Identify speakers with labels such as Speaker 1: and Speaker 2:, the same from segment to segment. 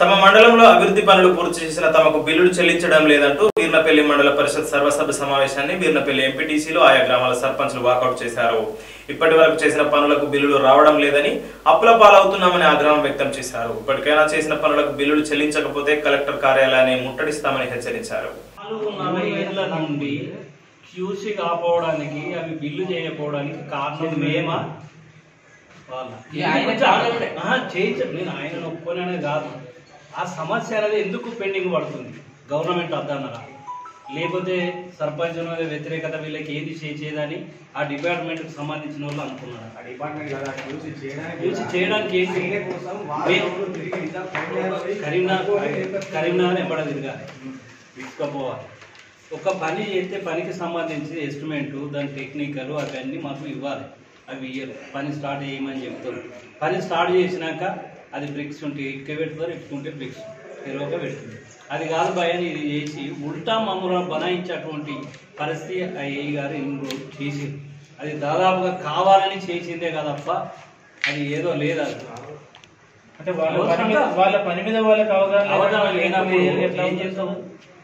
Speaker 1: తమ మండలంలో అభివృద్ధి పనులు పూర్తి చేసిన తమకు బిల్లులు చెల్లించడం లేదంటూ వీర్నపల్లి మండల పరిషత్ సర్వసభ్య సమావేశాన్ని వీర్నపల్లి ఎంపీటీసీలో ఆయా గ్రామాల సర్పంచ్లు వాకౌట్ చేశారు ఇప్పటి వరకు చేసిన పనులకు బిల్లులు రావడం లేదని అప్పుల పాలవుతున్నామని ఆగ్రహం వ్యక్తం చేశారు ఇప్పటికైనా చేసిన పనులకు బిల్లులు చెల్లించకపోతే కలెక్టర్ కార్యాలయాన్ని ముట్టడిస్తామని హెచ్చరించారు
Speaker 2: నాలుగున్నర ఏళ్ల నుండి క్యూసీ కాపోవడానికి అవి బిల్లు చేయకపోవడానికి కారణం మేమా వాళ్ళ
Speaker 3: ఇక ఆయన కావాలంటే.
Speaker 2: ఆహా, చేయించ నేను ఆయన ఒప్పుకోనే కాదు ఆ సమస్య అనేది ఎందుకు పెండింగ్ పడుతుంది గవర్నమెంట్ వద్దన్నరా లేకపోతే సర్పంచ్ మీద వ్యతిరేకత వీళ్ళకి ఏది చేసేదని ఆ డిపార్ట్మెంట్కి సంబంధించిన వాళ్ళు అనుకున్నారు
Speaker 4: ఆ డిపార్ట్మెంట్ కదా చూసి చేయడానికి
Speaker 2: చూసి చేయడానికి ఏంటి?
Speaker 4: చేయడం కోసం
Speaker 2: మే-
Speaker 4: వాళ్ళు తిరిగి ఇంత కరీంనగర్
Speaker 2: కరీంనగర్ కరీంనగర్ ఎంబడ తిరగాలి తీసుకుపోవాలి ఒక పని చేస్తే పనికి సంబంధించి ఎస్టిమేట్ దాని టెక్నికల్ అవన్నీ మాకు ఇవ్వాలి అవి ఇయ్యరు పని స్టార్ట్ చేయమని చెప్తారు పని స్టార్ట్ చేసినాక అది బ్రిక్స్ ఉంటే ఇటుక పెడతారు ఇటుకుంటే బ్రిక్స్ తెరవక పెడుతుంది అది కాదు భయాన్ని ఇది చేసి ఉల్టా మమ్మల్ని బనాయించేటువంటి పరిస్థితి ఆ ఏఈ గారు ఇంకో చేసి అది దాదాపుగా కావాలని చేసిందే కదప్ప అది ఏదో లేదు అది
Speaker 5: అంటే వాళ్ళ పని మీద వాళ్ళ పని మీద వాళ్ళకి అవగాహన
Speaker 2: అవగాహన
Speaker 5: లేనప్పుడు
Speaker 2: లేనప్పుడు
Speaker 5: ఎట్లా
Speaker 2: ఏం
Speaker 5: ఉంటుంది?
Speaker 2: చేస్తాము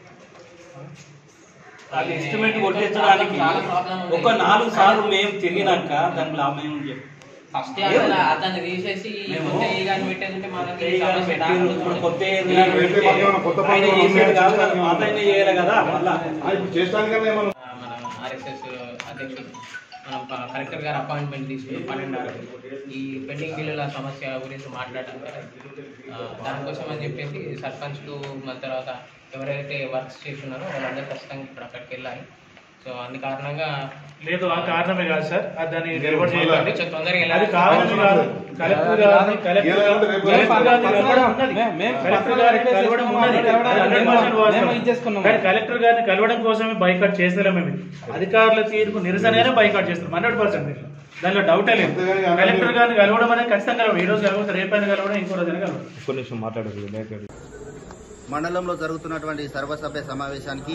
Speaker 2: వాళ్ళు ఎస్టిమేట్ కొట్టించడానికి
Speaker 3: చాలా problem ఉంది.
Speaker 2: ఒక నాలుగు సార్లు మేము తిరిగినాక దాంట్లో మేము చెప్పి
Speaker 3: ఫస్ట్ అసలు అతన్ని తీసేసి ఈ
Speaker 2: మేము-
Speaker 3: కొత్త ఈ గాని పెట్టేదంటే మనకి
Speaker 2: కొత్త
Speaker 3: సమస్య
Speaker 2: పెట్టిర్రు,
Speaker 3: రాకుండా
Speaker 2: ఇప్పుడు
Speaker 3: ఉంటుంది.
Speaker 2: కొత్త ఏది కానీ పెడితే ఆయన చేసేది కాదు కదా, పాత ఆయన చేయాలి కదా మళ్ళా
Speaker 4: చేస్తానికన్నా మనం
Speaker 3: ఆ, మన ఆర్ఎస్ఎస్ అధ్యక్షుడు మనం ప- కలెక్టర్ గారు అపాయింట్మెంట్ తీసుకుని పన్నెండు ఈ పెండింగ్ బిల్లుల సమస్య గురించి మాట్లాడడానికి ఆ, దానికోసం అని చెప్పేసి సర్పంచ్లు మన తర్వాత ఎవరైతే వర్క్స్ చేస్తున్నారో వాళ్ళందరూ ఖచ్చితంగా ఇప్పుడు అక్కడికి వెళ్ళాలి సో అందు కారణంగా
Speaker 5: లేదు ఆ కారణమే కాదు సార్ అది దాన్ని డెలివర్ చేయాలి
Speaker 3: కొంచెం తొందరగా
Speaker 5: అది
Speaker 3: వెళ్ళాలి
Speaker 5: కావాలని కాదు కలెక్టర్ గారిని కలెక్టర్
Speaker 4: ఏదంటే రేపు
Speaker 5: కలెక్టర్ గారిని కలవడం ఉన్నది. కలెక్టర్ గారిని కలవడం ఉన్నది. అది 100% వాస్తవం. కానీ కలెక్టర్ గారిని కలవడం కోసమే బైకాట్ చేస్తలేము మేము అధికారుల తీర్పు నిరసనగానే బైకాట్ చేస్తున్నాం హండ్రెడ్ పర్సెంట్ దానిలో డౌటే లేదు
Speaker 4: అంతేగాని అన్నీ-
Speaker 5: కలెక్టర్ గారిని కలవడం అనేది ఖచ్చితంగా కలవడం ఈ రోజు కలవడం రేపైనా కలవడం ఇంకో రోజైనా కలవడం
Speaker 6: మండలంలో జరుగుతున్నటువంటి సర్వసభ్య సమావేశానికి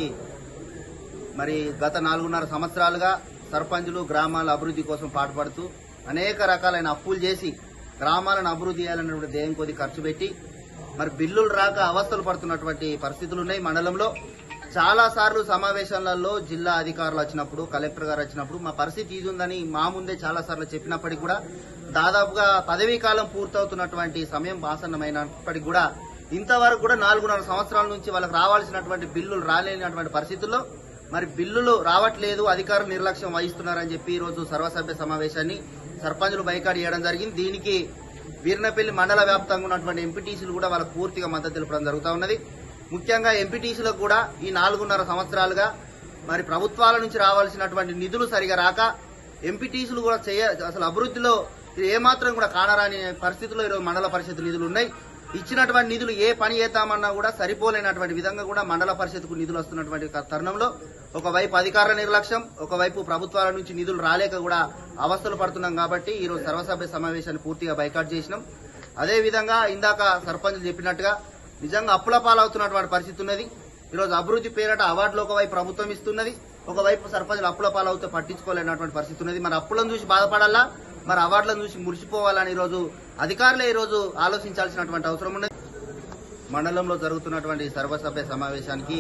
Speaker 6: మరి గత నాలుగున్నర సంవత్సరాలుగా సర్పంచులు గ్రామాల అభివృద్ధి కోసం పాటుపడుతూ అనేక రకాలైన అప్పులు చేసి గ్రామాలను అభివృద్ధి చేయాలన్నటువంటి ధ్యేయం కొద్ది ఖర్చు పెట్టి మరి బిల్లులు రాక అవస్థలు పడుతున్నటువంటి పరిస్థితులు ఉన్నాయి మండలంలో చాలా సార్లు సమావేశాలలో జిల్లా అధికారులు వచ్చినప్పుడు కలెక్టర్ గారు వచ్చినప్పుడు మా పరిస్థితి ఇది ఉందని మా ముందే చాలా సార్లు చెప్పినప్పటికీ కూడా దాదాపుగా పదవీ కాలం పూర్తవుతున్నటువంటి సమయం ఆసన్నమైనప్పటికీ కూడా ఇంతవరకు కూడా నాలుగున్నర సంవత్సరాల నుంచి వాళ్ళకి రావాల్సినటువంటి బిల్లులు రాలేనటువంటి పరిస్థితుల్లో మరి బిల్లులు రావట్లేదు అధికారులు నిర్లక్ష్యం వహిస్తున్నారని చెప్పి ఈ రోజు సర్వసభ్య సమావేశాన్ని సర్పంచులు బైకాట్ చేయడం జరిగింది దీనికి వీర్నపల్లి మండల వ్యాప్తంగా ఉన్నటువంటి ఎంపీటీసీలు కూడా వాళ్ళకు పూర్తిగా మద్దతు తెలపడం జరుగుతూ ఉన్నది ముఖ్యంగా ఎంపీటీసీలకు కూడా ఈ నాలుగున్నర సంవత్సరాలుగా మరి ప్రభుత్వాల నుంచి రావాల్సినటువంటి నిధులు సరిగా రాక ఎంపీటీసీలు కూడా చేయ అసలు అభివృద్ధిలో ఇది ఏమాత్రం కూడా కానరాని పరిస్థితుల్లో ఈరోజు మండల పరిషత్ నిధులు ఉన్నాయి ఇచ్చినటువంటి నిధులు ఏ పని చేద్దామన్నా కూడా సరిపోలేనటువంటి విధంగా కూడా మండల పరిషత్కు నిధులు వస్తున్నటువంటి క- తరుణంలో ఒకవైపు అధికారుల నిర్లక్ష్యం ఒకవైపు ప్రభుత్వాల నుంచి నిధులు రాలేక కూడా అవస్థలు పడుతున్నాం కాబట్టి ఈరోజు సర్వసభ్య సమావేశాన్ని పూర్తిగా బైకాట్ చేసినాం అదే విధంగా ఇందాక సర్పంచులు చెప్పినట్టుగా నిజంగా అప్పుల పాలవుతున్నటువంటి పరిస్థితి ఉన్నది ఈరోజు అభివృద్ధి పేరట అవార్డులు ఒకవైపు ప్రభుత్వం ఇస్తున్నది ఒకవైపు సర్పంచులు అప్పుల పాలవుతూ పట్టించుకోలేనటువంటి పరిస్థితి ఉన్నది మరి అప్పులను చూసి బాధపడాలా మరి అవార్డులను చూసి మురిసిపోవాలని ఈరోజు అధికారులే ఈరోజు ఆలోచించాల్సినటువంటి అవసరం ఉన్నది మండలంలో జరుగుతున్నటువంటి సర్వసభ్య సమావేశానికి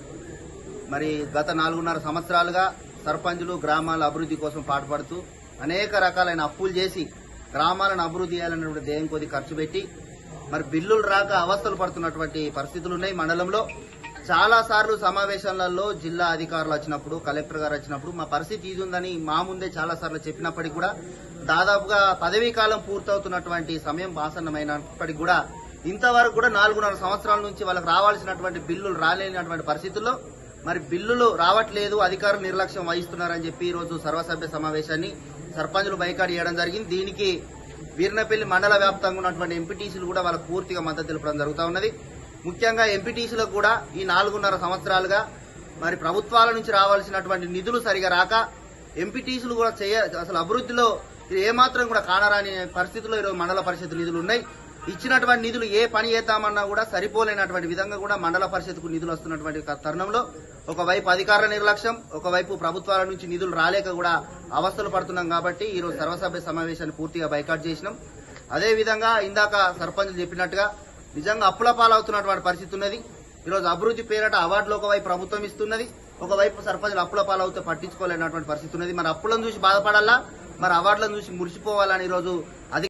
Speaker 6: మరి గత నాలుగున్నర సంవత్సరాలుగా సర్పంచులు గ్రామాల అభివృద్ధి కోసం పాటుపడుతూ అనేక రకాలైన అప్పులు చేసి గ్రామాలను అభివృద్ధి చేయాలన్నటువంటి ధ్యేయం కొద్ది ఖర్చు పెట్టి మరి బిల్లులు రాక అవస్థలు పడుతున్నటువంటి పరిస్థితులు ఉన్నాయి మండలంలో చాలా సార్లు సమావేశాలలో జిల్లా అధికారులు వచ్చినప్పుడు కలెక్టర్ గారు వచ్చినప్పుడు మా పరిస్థితి ఇది ఉందని మా ముందే చాలా సార్లు చెప్పినప్పటికీ కూడా దాదాపుగా పదవీ కాలం పూర్తవుతున్నటువంటి సమయం ఆసన్నమైనప్పటికీ కూడా ఇంతవరకు కూడా నాలుగున్నర సంవత్సరాల నుంచి వాళ్ళకి రావాల్సినటువంటి బిల్లులు రాలేనటువంటి పరిస్థితుల్లో మరి బిల్లులు రావట్లేదు అధికారులు నిర్లక్ష్యం వహిస్తున్నారని చెప్పి ఈ రోజు సర్వసభ్య సమావేశాన్ని సర్పంచులు బైకాట్ చేయడం జరిగింది దీనికి వీర్నపల్లి మండల వ్యాప్తంగా ఉన్నటువంటి ఎంపీటీసీలు కూడా వాళ్ళకు పూర్తిగా మద్దతు తెలపడం జరుగుతూ ఉన్నది ముఖ్యంగా ఎంపీటీసీలకు కూడా ఈ నాలుగున్నర సంవత్సరాలుగా మరి ప్రభుత్వాల నుంచి రావాల్సినటువంటి నిధులు సరిగా రాక ఎంపీటీసీలు కూడా చేయ అసలు అభివృద్ధిలో ఇది ఏమాత్రం కూడా కానరాని పరిస్థితుల్లో ఈరోజు మండల పరిషత్ నిధులు ఉన్నాయి ఇచ్చినటువంటి నిధులు ఏ పని చేద్దామన్నా కూడా సరిపోలేనటువంటి విధంగా కూడా మండల పరిషత్కు నిధులు వస్తున్నటువంటి క- తరుణంలో ఒకవైపు అధికారుల నిర్లక్ష్యం ఒకవైపు ప్రభుత్వాల నుంచి నిధులు రాలేక కూడా అవస్థలు పడుతున్నాం కాబట్టి ఈ రోజు సర్వసభ్య సమావేశాన్ని పూర్తిగా బైకాట్ చేసినాం అదే విధంగా ఇందాక సర్పంచులు చెప్పినట్టుగా నిజంగా అప్పుల పాలవుతున్నటువంటి పరిస్థితి ఉన్నది ఈరోజు అభివృద్ధి పేరట అవార్డులు ఒకవైపు ప్రభుత్వం ఇస్తున్నది ఒకవైపు సర్పంచులు అప్పుల పాలవుతే పట్టించుకోలేనటువంటి పరిస్థితి ఉన్నది మరి అప్పులను చూసి బాధపడాలా మరి అవార్డులను చూసి మురిసిపోవాలని ఈరోజు